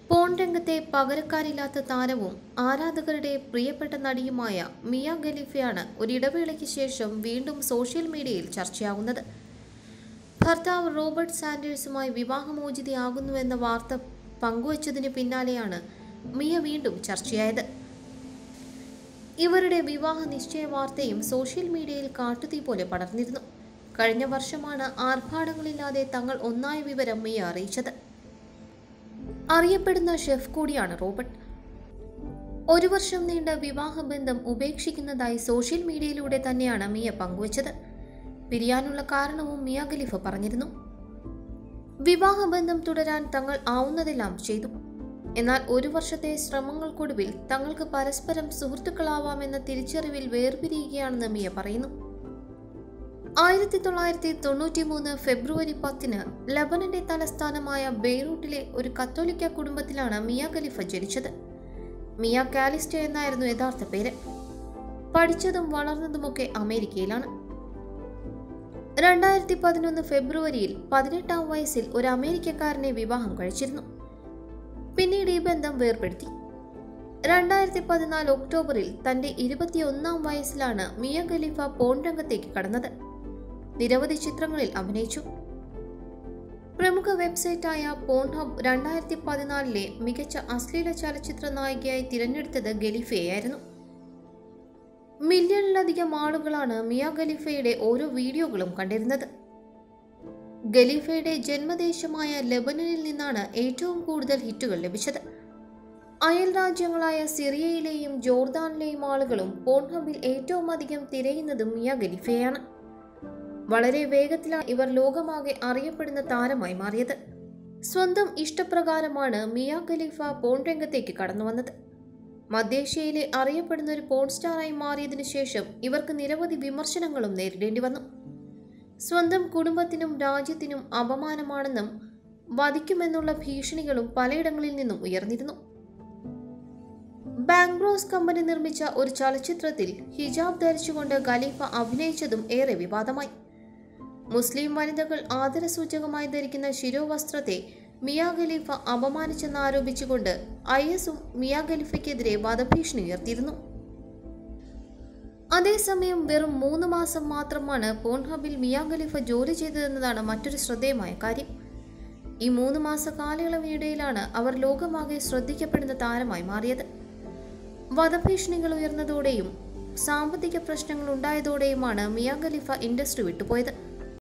porn രംഗത്തെ പകരക്കാരില്ലാത്ത താരവും ആരാധകരുടെ പ്രിയപ്പെട്ട നടിയുമായ മിയ ഖലീഫയാണ് ഒരിടവേളയ്ക്ക് ശേഷം വീണ്ടും സോഷ്യൽ മീഡിയയിൽ ചർച്ചയാകുന്നത് ഭർത്താവ് റോബർട്ട് സാൻഡേഴ്സുമായി വിവാഹമോചിതയാകുന്നുവെന്ന വാർത്ത പങ്കുവച്ചതിന് പിന്നാലെയാണ് മിയ വീണ്ടും ചർച്ചയായത് ഇവരുടെ വിവാഹ നിശ്ചയ വാർത്തയും സോഷ്യൽ മീഡിയയിൽ കാട്ടുതീ പോലെ പടർന്നിരുന്നു കഴിഞ്ഞ വർഷമാണ് ആർഭാടങ്ങളില്ലാതെ തങ്ങൾ ഒന്നായ വിവരം മിയ അറിയിച്ചത് അറിയപ്പെടുന്ന ഷെഫ് കൂടിയാണ് റോബർട്ട് ഒരു വർഷം നീണ്ട വിവാഹബന്ധം ഉപേക്ഷിക്കുന്നതായി സോഷ്യൽ മീഡിയയിലൂടെ തന്നെയാണ് മിയ പങ്കുവച്ചത് പിരിയാനുള്ള കാരണവും മിയ ഖലീഫ പറഞ്ഞിരുന്നു വിവാഹബന്ധം തുടരാൻ തങ്ങൾ ആവുന്നതെല്ലാം ചെയ്തു എന്നാൽ ഒരു വർഷത്തെ ശ്രമങ്ങൾക്കൊടുവിൽ തങ്ങൾക്ക് പരസ്പരം സുഹൃത്തുക്കളാവാമെന്ന തിരിച്ചറിവിൽ വേർപിരിയുകയാണെന്ന് മിയ പറയുന്നു ആയിരത്തി തൊള്ളായിരത്തി തൊണ്ണൂറ്റി മൂന്ന് ഫെബ്രുവരി പത്തിന് ലബനന്റെ തലസ്ഥാനമായ ബെയ്റൂട്ടിലെ ഒരു കത്തോലിക്ക കുടുംബത്തിലാണ് മിയ ഖലീഫ ജനിച്ചത് മിയ കാലിസ്റ്റ എന്നായിരുന്നു യഥാർത്ഥ പേര് പഠിച്ചതും വളർന്നതുമൊക്കെ അമേരിക്കയിലാണ് രണ്ടായിരത്തി പതിനൊന്ന് ഫെബ്രുവരിയിൽ പതിനെട്ടാം വയസ്സിൽ ഒരു അമേരിക്കക്കാരനെ വിവാഹം കഴിച്ചിരുന്നു പിന്നീട് ഈ ബന്ധം വേർപെടുത്തി രണ്ടായിരത്തി പതിനാല് ഒക്ടോബറിൽ തന്റെ ഇരുപത്തിയൊന്നാം വയസ്സിലാണ് മിയ ഖലീഫ പോൺ രംഗത്തേക്ക് കടന്നത് നിരവധി ചിത്രങ്ങളിൽ അഭിനയിച്ചു പ്രമുഖ വെബ്സൈറ്റായ പോൺഹബ് രണ്ടായിരത്തി പതിനാലിലെ മികച്ച അശ്ലീല ചലച്ചിത്ര നായികയായി തിരഞ്ഞെടുത്തത് ഖലീഫയായിരുന്നു മില്യണിലധികം ആളുകളാണ് മിയ ഖലീഫയുടെ ഓരോ വീഡിയോകളും കണ്ടിരുന്നത് ഖലീഫയുടെ ജന്മദേശമായ ലെബനനിൽ നിന്നാണ് ഏറ്റവും കൂടുതൽ ഹിറ്റുകൾ ലഭിച്ചത് അയൽ രാജ്യങ്ങളായ സിറിയയിലെയും ജോർദാനിലെയും ആളുകളും പോൺഹബിൽ ഏറ്റവും അധികം തിരയുന്നതും മിയ ഖലീഫയാണ് വളരെ വേഗത്തിലാണ് ഇവർ ലോകമാകെ അറിയപ്പെടുന്ന താരമായി മാറിയത് സ്വന്തം ഇഷ്ടപ്രകാരമാണ് മിയ ഖലീഫ പോൺ രംഗത്തേക്ക് കടന്നു വന്നത് മധ്യേഷ്യയിലെ അറിയപ്പെടുന്ന ഒരു പോൺ സ്റ്റാറായി മാറിയതിനു ശേഷം ഇവർക്ക് നിരവധി വിമർശനങ്ങളും നേരിടേണ്ടി വന്നു സ്വന്തം കുടുംബത്തിനും രാജ്യത്തിനും അപമാനമാണെന്നും വധിക്കുമെന്നുള്ള ഭീഷണികളും പലയിടങ്ങളിൽ നിന്നും ഉയർന്നിരുന്നു ബാങ്ക്രോസ് കമ്പനി നിർമ്മിച്ച ഒരു ചലച്ചിത്രത്തിൽ ഹിജാബ് ധരിച്ചുകൊണ്ട് ഖലീഫ അഭിനയിച്ചതും ഏറെ വിവാദമായി മുസ്ലിം വനിതകൾ ആദരസൂചകമായി ധരിക്കുന്ന ശിരോവസ്ത്രത്തെ മിയ ഖലീഫ അപമാനിച്ചെന്നാരോപിച്ചുകൊണ്ട് ഐ എസും മിയ ഖലീഫയ്ക്കെതിരെ വധഭീഷണി ഉയർത്തിയിരുന്നു അതേസമയം വെറും മൂന്ന് മാസം മാത്രമാണ് പോൺഹബിൽ മിയ ഖലീഫ ജോലി ചെയ്തതെന്നതാണ് മറ്റൊരു ശ്രദ്ധേയമായ കാര്യം ഈ മൂന്ന് മാസ കാലയളവിനിടയിലാണ് അവർ ലോകമാകെ ശ്രദ്ധിക്കപ്പെടുന്ന താരമായി മാറിയത് വധഭീഷണികൾ ഉയർന്നതോടെയും സാമ്പത്തിക പ്രശ്നങ്ങൾ ഉണ്ടായതോടെയുമാണ് മിയ ഖലീഫ ഇൻഡസ്ട്രി വിട്ടുപോയത്